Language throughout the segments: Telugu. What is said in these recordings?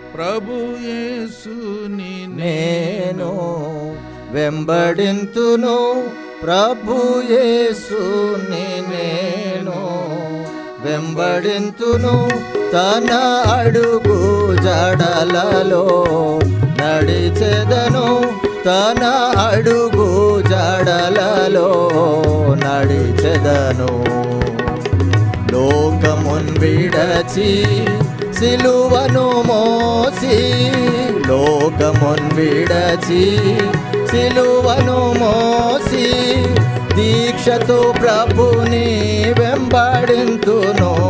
ప్రభు యేసుని నేను వెంబడింతును ప్రభు యేసుని నేను వెంబడింతును తన అడుగు జడలలో నడిచెదను తన అడుగు జడలలో నడిచెదను లోకమున్ విడచి సిలువను మోసి లోకమున్ విడచి సిలువను మోసి దీక్షతో ప్రభుని వెంబడింతును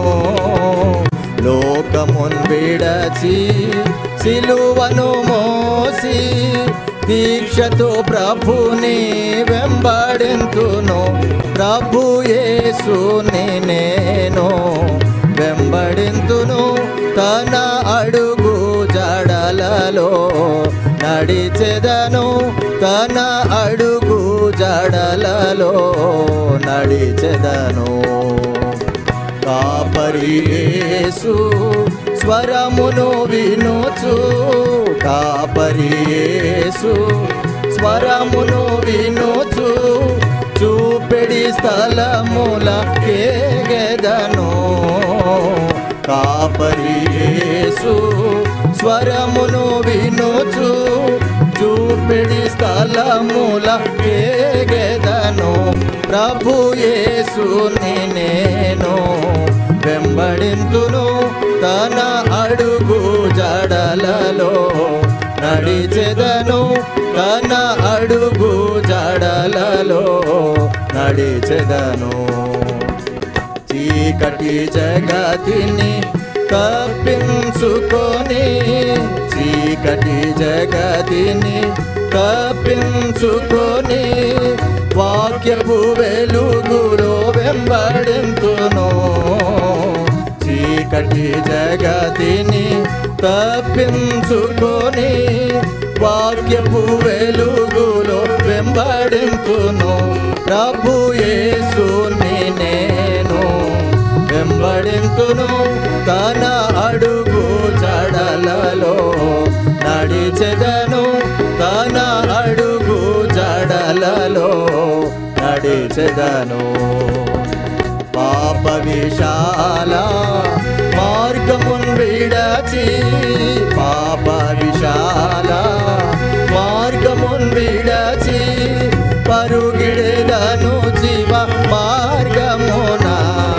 లోకమున్ విడచి సిలువను మోసి దీక్షతో ప్రభుని వెంబడింతును ప్రభు యేసుని నేను వెంబడింతును తన అడుగు జడలలో నడిచెదను తన అడుగు జడలలో నడిచెదను కాపరియేసు స్వరమును వినుచు కాపరియేసు స్వరమును వినుచు చూపెడి స్థలముల కేగెదను కాపరియేసు స్వరమును వినుచు చూపెడి స్థలముల కేగెదను ప్రభు యేసుని నేను వెంబడింతును తన అడుగు జడలలో నడిచెదను తన అడుగు జడలలో నడిచెదను చీకటి జగతిని తప్పించుకొని చీకటి జగతిని తప్పించుకొని వాక్యపు వెలుగులో వెంబడింతును చీకటి జగతిని తప్పించుకొని వాక్యపు వెలుగులో వెంబడింతును ప్రభు యేసుని నేను వెంబడింతును తన అడుగు జడలలో నడిచెదను తన అడుగు జడలలో నడిచెదను పాప విశాల మార్గమున్ విడచి పాప విశాల మార్గమున్ విడచి పరుగిడెదను జీవ మార్గమున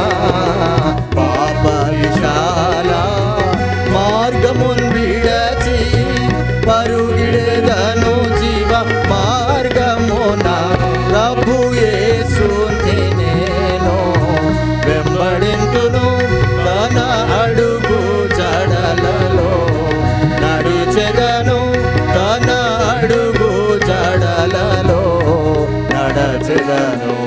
పాప విశాల మార్గమున్ విడచి పరుగిడెదను జీవ మార్గమున ప్రభు యేసుని నేను వెంబడింతును తన అడుగు జడలలో నడిచెదను తన అడుగు జడలలో నడచెదను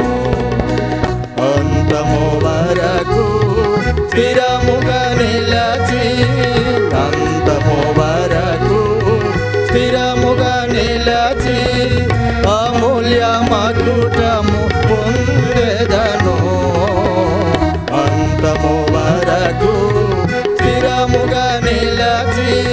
అంతము వరకు స్థిరముగా నిలచి అంతము వరకు స్థిరముగా నిలచి అమూల్య మకుటము పొందెదను అంతము వరకు స్థిరముగా నిలచి